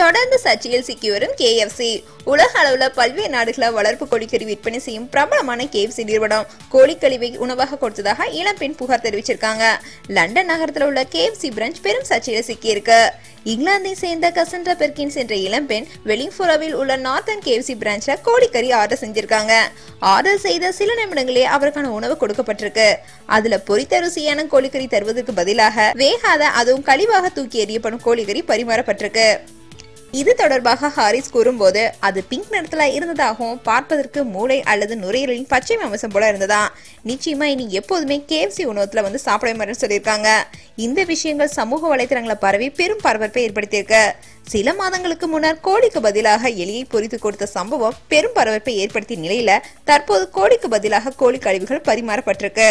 தொடர்ந்து சர்ச்சையில் சிக்கி வரும் கேஎஃப்சி உலக அளவுல பல்வேறு நாடுகளில் வளர்ப்பு கோழிக்கறி விற்பனை செய்யும் பிரபலமான கேஎஃப்சி நிறுவனம் கோழிக்கழிவை உணவாக கொடுத்ததாக இளம்பெண் புகார் தெரிவிச்சிருக்காங்க லண்டன் நகரத்தில் உள்ள கேஎஃப்சி பிரான்ச் பெரும் சர்ச்சையில் சிக்கியிருக்கு இங்கிலாந்தை சேர்ந்த கசன்ட்ரா பெர்கின்ஸ் என்ற இளம்பெண் வெலிங்ஃபோராவில் உள்ள நார்த்தன் கேஎஃப்சி பிரான்ச்ல கோழிக்கறி ஆர்டர் செஞ்சிருக்காங்க ஆர்டர் செய்த சில நிமிடங்களே அவருக்கான உணவு கொடுக்கப்பட்டிருக்கு அதுல பொரித்த ருசியான கோழிக்கறி தருவதற்கு பதிலாக வேகாத அதுவும் கழிவாக தூக்கி எறியப்படும் கோழிக்கறி பரிமாறப்பட்டிருக்கு இது தொடர்பாக ஹாரிஸ் கூறும்போது அது பிங்க் நிறத்துல இருந்ததாகவும் பார்ப்பதற்கு மூளை அல்லது நுரையீரலின் பச்சை மாமிசம் போல இருந்ததா நிச்சயமா இனி எப்போதுமே கேஎஃப்சி உணவத்துல வந்து சாப்பிட மாட்டேன்னு சொல்லியிருக்காங்க இந்த விஷயங்கள் சமூக வலைத்தளங்களை பரவி பெரும் பரபரப்பை ஏற்படுத்தியிருக்கு சில மாதங்களுக்கு முன்னர் கோழிக்கு பதிலாக எலியை பொரித்து கொடுத்த சம்பவம் பெரும் பரபரப்பை ஏற்படுத்திய நிலையில தற்போது கோழிக்கு பதிலாக கோழி கழிவுகள் பரிமாறப்பட்டிருக்கு